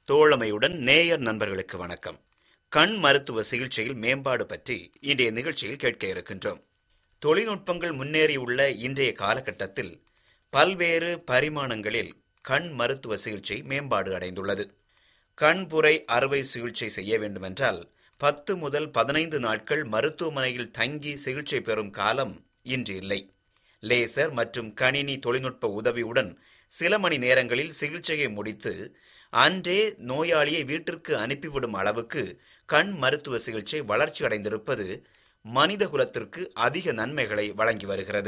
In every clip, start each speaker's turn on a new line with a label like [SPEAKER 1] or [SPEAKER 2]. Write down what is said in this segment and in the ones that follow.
[SPEAKER 1] தோழமையுடன் நேயர் நண்பர்களுக்கு வணக்கம் கண் மருத்துவ சிகிச்சையில் மேம்பாடு பற்றி இன்றைய நிகழ்ச்சியில் கேட்க இருக்கின்றோம் தொழில்நுட்பங்கள் முன்னேறியுள்ள இன்றைய காலகட்டத்தில் பல்வேறு பரிமாணங்களில் கண் மருத்துவ சிகிச்சை மேம்பாடு அடைந்துள்ளது கண்புரை அறுவை சிகிச்சை செய்ய வேண்டுமென்றால் பத்து முதல் பதினைந்து நாட்கள் மருத்துவமனையில் தங்கி சிகிச்சை பெறும் காலம் இன்று இல்லை லேசர் மற்றும் கணினி தொழில்நுட்ப உதவியுடன் சில மணி நேரங்களில் சிகிச்சையை முடித்து அன்றே நோயாளியை வீட்டிற்கு அனுப்பிவிடும் அளவுக்கு கண் மருத்துவ சிகிச்சை வளர்ச்சி அடைந்திருப்பது மனித குலத்திற்கு அதிக நன்மைகளை வழங்கி வருகிறது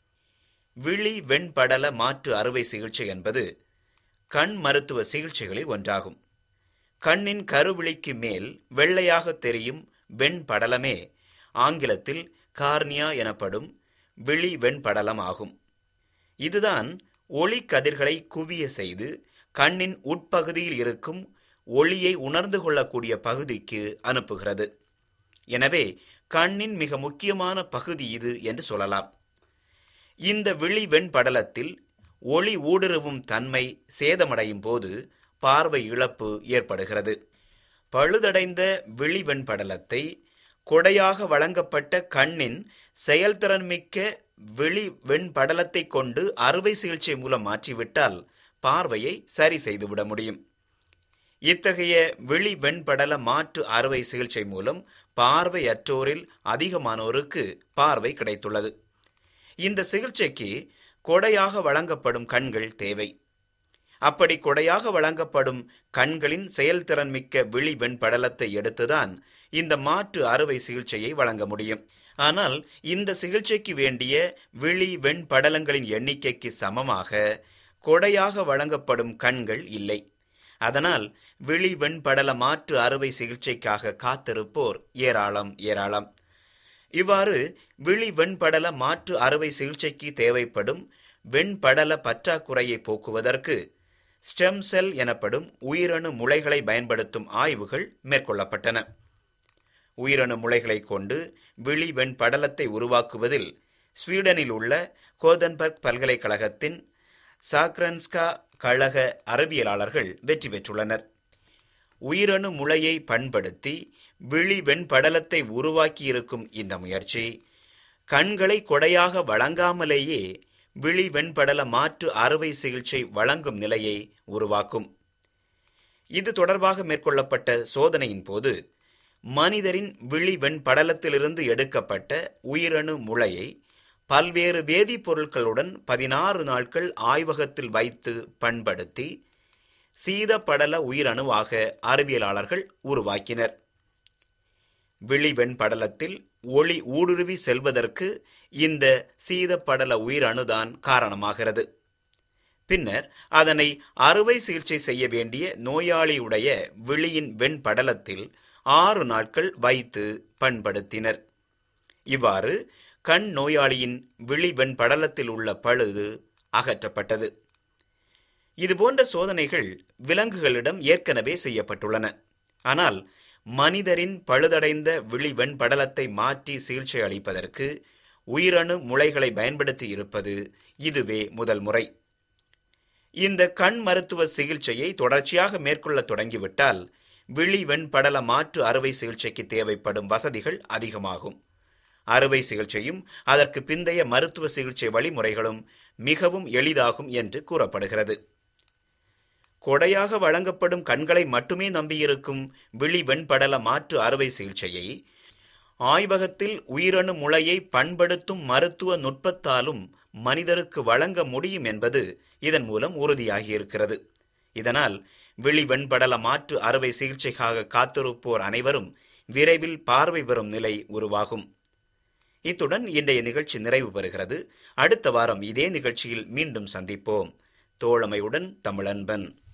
[SPEAKER 1] விழி வெண்படல மாற்று அறுவை சிகிச்சை என்பது கண் மருத்துவ சிகிச்சைகளில் ஒன்றாகும் கண்ணின் கருவிழிக்கு மேல் வெள்ளையாக தெரியும் வெண்படலமே ஆங்கிலத்தில் கார்னியா எனப்படும் விழி வெண்படலம் ஆகும் இதுதான் ஒளி கதிர்களை குவிய செய்து கண்ணின் உட்பகுதியில் இருக்கும் ஒளியை உணர்ந்து கொள்ளக்கூடிய பகுதிக்கு அனுப்புகிறது எனவே கண்ணின் மிக முக்கியமான பகுதி இது என்று சொல்லலாம் இந்த விழி வெண்படலத்தில் ஒளி ஊடுருவும் தன்மை சேதமடையும் போது பார்வை இழப்பு ஏற்படுகிறது பழுதடைந்த விழி வெண்படலத்தை கொடையாக வழங்கப்பட்ட கண்ணின் செயல்திறன்மிக்க விழி வெண்படலத்தை கொண்டு அறுவை சிகிச்சை மூலம் மாற்றிவிட்டால் பார்வையை சரி செய்துவிட முடியும் இத்தகைய விழி வெண்படல மாற்று அறுவை சிகிச்சை மூலம் பார்வையற்றோரில் அதிகமானோருக்கு பார்வை கிடைத்துள்ளது இந்த சிகிச்சைக்கு கொடையாக வழங்கப்படும் கண்கள் தேவை அப்படி கொடையாக வழங்கப்படும் கண்களின் செயல்திறன் மிக்க விழி வெண்படலத்தை எடுத்துதான் இந்த மாற்று அறுவை சிகிச்சையை வழங்க முடியும் ஆனால் இந்த சிகிச்சைக்கு வேண்டிய விழி வெண்படலங்களின் எண்ணிக்கைக்கு சமமாக கொடையாக வழங்கப்படும் கண்கள் இல்லை அதனால் விழி வெண்படல மாற்று அறுவை சிகிச்சைக்காக காத்திருப்போர் ஏராளம் ஏராளம் இவ்வாறு விழி வெண்படல மாற்று அறுவை சிகிச்சைக்கு தேவைப்படும் வெண்படல பற்றாக்குறையை போக்குவதற்கு ஸ்டெம் செல் எனப்படும் உயிரணு முளைகளை பயன்படுத்தும் ஆய்வுகள் மேற்கொள்ளப்பட்டன உயிரணு முளைகளை கொண்டு விழி வெண்படலத்தை உருவாக்குவதில் ஸ்வீடனில் உள்ள கோதன்பர்க் பல்கலைக்கழகத்தின் சாக்ரன்ஸ்கா கழக அறிவியலாளர்கள் வெற்றி பெற்றுள்ளனர் உயிரணு முளையை பண்படுத்தி விழி வெண்படலத்தை உருவாக்கியிருக்கும் இந்த முயற்சி கண்களை கொடையாக வழங்காமலேயே விழி வெண்படல மாற்று அறுவை சிகிச்சை வழங்கும் நிலையை உருவாக்கும் இது தொடர்பாக மேற்கொள்ளப்பட்ட சோதனையின் போது மனிதரின் விழி வெண்படலத்திலிருந்து எடுக்கப்பட்ட உயிரணு முளையை பல்வேறு வேதிப்பொருட்களுடன் பதினாறு நாட்கள் ஆய்வகத்தில் வைத்து பண்படுத்தி சீதப்படல உயிரணுவாக அறிவியலாளர்கள் உருவாக்கினர் விழி வெண்படலத்தில் ஒளி ஊடுருவி செல்வதற்கு இந்த சீதப்படல உயிரணுதான் காரணமாகிறது பின்னர் அதனை அறுவை சிகிச்சை செய்ய வேண்டிய நோயாளியுடைய விழியின் வெண்படலத்தில் ஆறு நாட்கள் வைத்து பண்படுத்தினர் இவ்வாறு கண் நோயாளியின் விழி வெண்படலத்தில் உள்ள பழுது அகற்றப்பட்டது இதுபோன்ற சோதனைகள் விலங்குகளிடம் ஏற்கனவே செய்யப்பட்டுள்ளன ஆனால் மனிதரின் பழுதடைந்த விழி வெண்படலத்தை மாற்றி சிகிச்சை அளிப்பதற்கு உயிரணு முளைகளை பயன்படுத்தி இருப்பது இதுவே முதல் முறை இந்த கண் மருத்துவ சிகிச்சையை தொடர்ச்சியாக மேற்கொள்ள தொடங்கிவிட்டால் விழி வெண்படல மாற்று அறுவை சிகிச்சைக்கு தேவைப்படும் வசதிகள் அதிகமாகும் அறுவை சிகிச்சையும் அதற்கு பிந்தைய மருத்துவ சிகிச்சை வழிமுறைகளும் மிகவும் எளிதாகும் என்று கூறப்படுகிறது கொடையாக வழங்கப்படும் கண்களை மட்டுமே நம்பியிருக்கும் விழி வெண்படல மாற்று அறுவை சிகிச்சையை ஆய்வகத்தில் உயிரணு முளையை பண்படுத்தும் மருத்துவ நுட்பத்தாலும் மனிதருக்கு வழங்க முடியும் என்பது இதன் மூலம் உறுதியாகியிருக்கிறது இதனால் விழி வெண்படல மாற்று அறுவை சிகிச்சைக்காக காத்திருப்போர் அனைவரும் விரைவில் பார்வை பெறும் நிலை உருவாகும் இத்துடன் இன்றைய நிகழ்ச்சி நிறைவு பெறுகிறது அடுத்த வாரம் இதே நிகழ்ச்சியில் மீண்டும் சந்திப்போம் தோழமையுடன் தமிழன்பன்